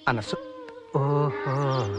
అనసు ఓహో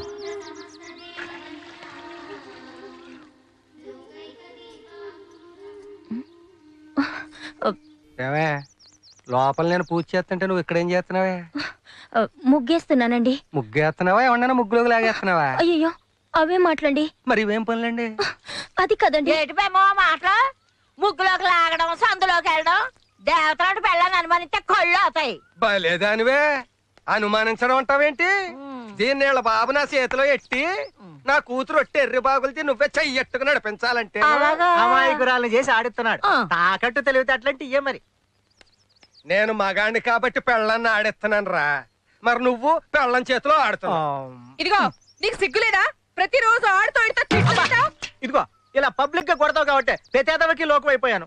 ఏమే లోపల నేను పూజ చేస్తుంటే నువ్వు ఇక్కడ ఏం చేస్తున్నావే ఆ, ముగ్గేస్తున్నానండి ముగ్గేస్తున్నావా ఏమన్నా ముగ్గులోకి లాగేస్తున్నావా అయ్యో అవే మాట్లాడండి మరి ఇవేం పనులండి అది కదండి ఏటిపేమో మాటలు ముగ్గులోకి లాగడం సందులోకి వెళ్ళడం దేవతలాంటి పెళ్ళని అనుమానిస్తే కళ్ళు అవుతాయి బలేదానివే అనుమానించడం అంటావేంటి దీన్ని వీళ్ళ బాబు నా చేతిలో ఎట్టి నా కూతురు ఒట్టి ఎర్రి బాగులతో నువ్వే చెయ్యట్టుకు నడిపించాలంటే అలాగా అమాయకురాలను చేసి ఆడిస్తున్నాడు ఆ. తాకట్టు తెలివితే అట్లాంటి ఇయ్యే మరి నేను మగాణ్ణి కాబట్టి పెళ్ళాన్ని ఆడెత్తున్నాను రా మరి నువ్వు పెళ్ళం చేతిలో ఆడుతున్నావు ఇదిగో నీకు సిగ్గులేదా ప్రతిరోజు ఆడుతూ ఇడుతూ తిట్టుకుంటావ్? ఇదిగో ఇలా పబ్లిక్ గా కొడతావు కాబట్టి ప్రతేదవకి లోకం అయిపోయాను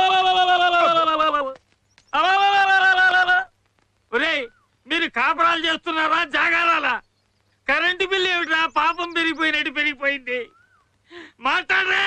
ఒరేయ్ మీరు కాపురాలు చేస్తున్నారా జాగారాలా కరెంటు బిల్లు ఏమిట్రా పాపం పెరిగిపోయినట్టు పెరిగిపోయింది మాట్లాడరే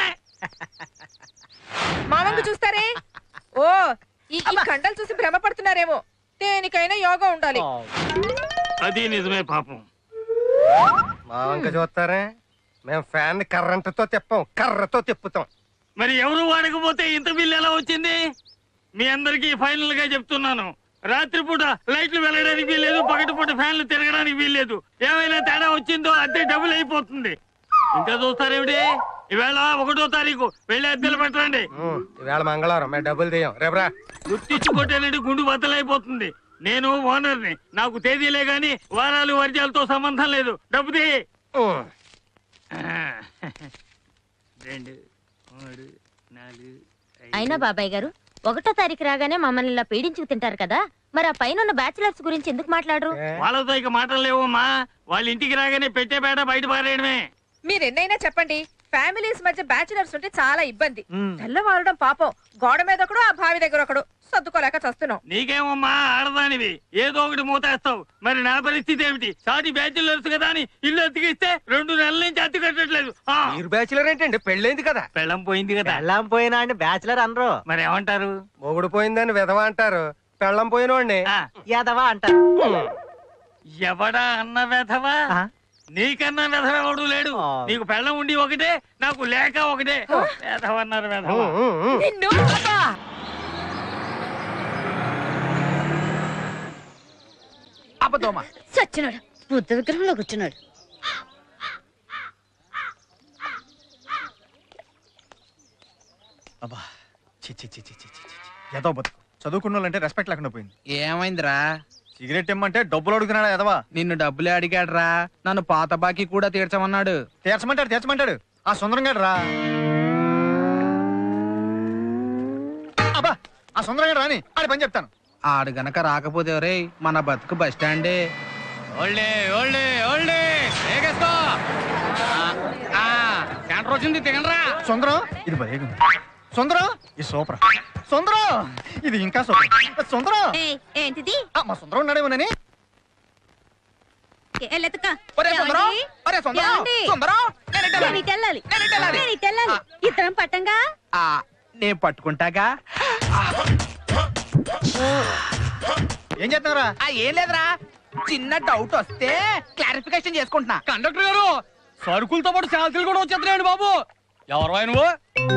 మామంగు చూస్తారే ఓ ఈ ఈ కండలు చూసి భ్రమ పడుతున్నారేమో దేనికైనా యోగా ఉండాలి అది నిజమే పాపం మా వంక చూస్తారే మేము ఫ్యాన్ కర్రంటతో తిప్పాం కర్రతో తిప్పుతాం మరి ఎవరు వాడకపోతే ఇంత బిల్లు ఎలా వచ్చింది మీ అందరికీ ఫైనల్ గా చెప్తున్నాను రాత్రిపూట లైట్లు వెళ్ళడానికి వీల్లేదు పగటిపూట ఫ్యాన్లు తిరగడానికి వీల్లేదు ఏమైనా తేడా వచ్చిందో అద్దె డబుల్ అయిపోతుంది ఇంకా చూస్తారేమిటి ఈవేళ ఒకటో తారీఖు వెళ్ళి అద్దెలు పెట్టండి ఉమ్, ఈవేళ మంగళవారం మేము డబ్బులు తీయం రేపురా గుర్తించి కొట్టేనట్టు గుండు బద్దలైపోతుంది నేను ఓనర్ని నాకు తేదీలే గాని వారాలు వర్జాలతో సంబంధం లేదు డబ్బు తీ ఉమ్. రెండు మూడు నాలుగు ఐదు. అయినా బాబాయ్ గారు ఒకటో తారీఖు రాగానే మమ్మల్ని ఇలా పీడించుకు తింటారు కదా మరి ఆ పైన ఉన్న బ్యాచులర్స్ గురించి ఎందుకు మాట్లాడరు ఏ? వాళ్ళతో ఇక మాటలు లేవమ్మా వాళ్ళ ఇంటికి రాగానే పెట్టే బేట బయట పారేయడమే మీరు ఎన్నైనా చెప్పండి ఫ్యామిలీస్ మధ్య బ్యాచులర్స్ ఉంటే చాలా ఇబ్బంది ఉమ్. తెల్లవారడం పాపం గోడ మీద ఒకడు ఆ బావి దగ్గర ఒకడు సర్దుకోలేక చస్తున్నాం నీకేమమ్మా ఆడదానివి ఏదో ఒకటి మూతేస్తావు మరి నా పరిస్థితి ఏమిటి సాటి బ్యాచులర్స్ కదా అని ఇల్లు అతికిస్తే రెండు నెలల నుంచి అతి కట్టట్లేదు ఆ, మీరు బ్యాచులర్ ఏంటండి పెళ్ళైంది కదా పెళ్ళం పోయింది కదా పెళ్ళాం పోయినా అండి బ్యాచులర్ అనరు మరి ఏమంటారు మొగుడు పోయిందని విధవ అంటారు పెళ్ళం పోయినోడిని ఆ, యాదవా అంటారు ఎవడా అన్న వెధవా ఆ? నీకన్నా వెధవ ఎవడు లేడు ఆ. నీకు పెళ్ళం ఉండి ఒకటే నాకు లేక ఒకటే వెధవ అన్నారు వెధవ ఉమ్, ఉమ్, ఉమ్. నిన్ను అబ్బా! అబద్ధమా సచ్చినాడు బుద్ధ విగ్రహంలో కూర్చున్నాడు అబ్బా చి చి చి చి చి చి చి. ఏదో బతుకు చదువుకున్న వాళ్ళంటే రెస్పెక్ట్ లేకుండా పోయింది ఏమైందిరా సిగరెట్ ఇమ్మంటే డబ్బులు అడుగుతున్నాడా ఎదవా నిన్ను డబ్బులే అడిగాడురా నన్ను పాత బాకీ కూడా తీర్చమన్నాడు తీర్చమంటాడు తీర్చమంటాడు ఆ సుందరం గాడు రా అబ్బా ఆ సుందరం గాడు రాని ఆడి పని చెప్తాను ఆడు గనక రాకపోతే రే మన బతుకు బస్ స్టాండే ఓల్డే ఓల్డే ఓల్డే ఏగేస్కో సెంటర్ వచ్చింది తిగండ్రా సుందరం ఇది భలే సుందరం ఇది సూపర్ సుందరం ఇది ఇంకా సూపర్ సుందరం ఏంటిది ఆ, మా సుందరం ఉన్నాడేమోనని ఒరే సుందరం ఒరే సుందరం ఏమండి? సుందరం నేను ఇటు వెళ్ళాలి. తెల్లాలి నేను ఇటు వెళ్ళాలి. తెల్లాలి ఇద్దరం పట్టంగా ఆ, నేను పట్టుకుంటాగా ఏం చేస్తున్నారా ఆ ఏం లేదురా చిన్న డౌట్ వస్తే క్లారిఫికేషన్ చేసుకుంటున్నా కండక్టర్ గారు సరుకులతో పాటు శాంతులు కూడా వచ్చేస్తున్నాయండి బాబు ఎవరు నువ్వు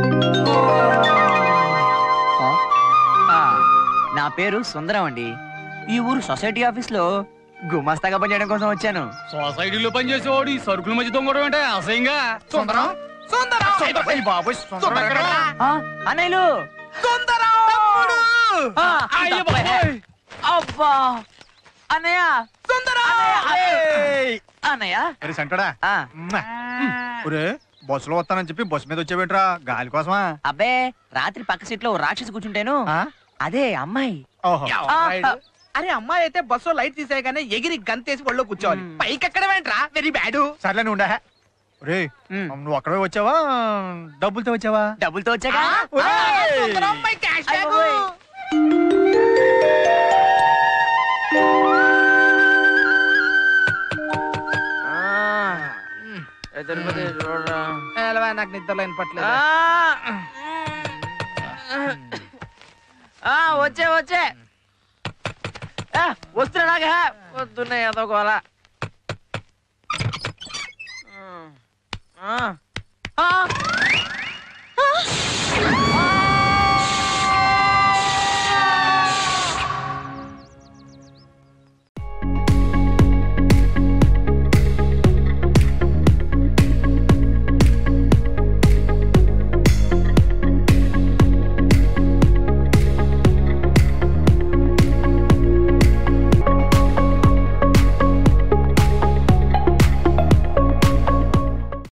నా పేరు సుందరం అండి ఈ ఊరు సొసైటీ ఆఫీస్ లో గుమాస్తాగా పనిచేయడం కోసం వచ్చాను సొసైటీలో పనిచేసేవాడు ఈ సరుకుల మధ్య దొంగడం అంటే అసహ్యంగా సుందరం సుందరం సుందరం అయ్య బాబోయ్ సుందరం ఎక్కడ అన్నయ్యలు సుందరం ఆ, అయ్య బాబోయ్. అబ్బా అన్నయ్య సుందరం ఏయ్! అన్నయ్య అరే సంటడా ఆ, ఒరే బస్సులో వస్తానని చెప్పి బస్సు మీద వచ్చేవేంట్రా గాలి కోసమా అబ్బే రాత్రి పక్క సీట్ లో రాక్షసి కూర్చుంటేను ఆ? అదే అమ్మాయి ఓహో రైడు. అరే అమ్మాయి అయితే బస్సులో లైట్ తీసేయగానే ఎగిరి గంతేసి ఒళ్ళో కూర్చోవాలి మ్మ్. పైకి ఎక్కడ వెంట్రా వెరీ బ్యాడ్ సర్లే నువ్వు ఉండే ఒరే ఉమ్. నువ్వు అక్కడే వచ్చావా డబ్బులతో వచ్చావా డబ్బులతో వచ్చాగా ఒరేయ్! అయ్ బాబోయ్. నాకు నిద్రలో వినపట్లేదు ఆ, వచ్చే వచ్చే ఆ, వస్తున్నాగా పొద్దున్నే ఏదో గోల ఆ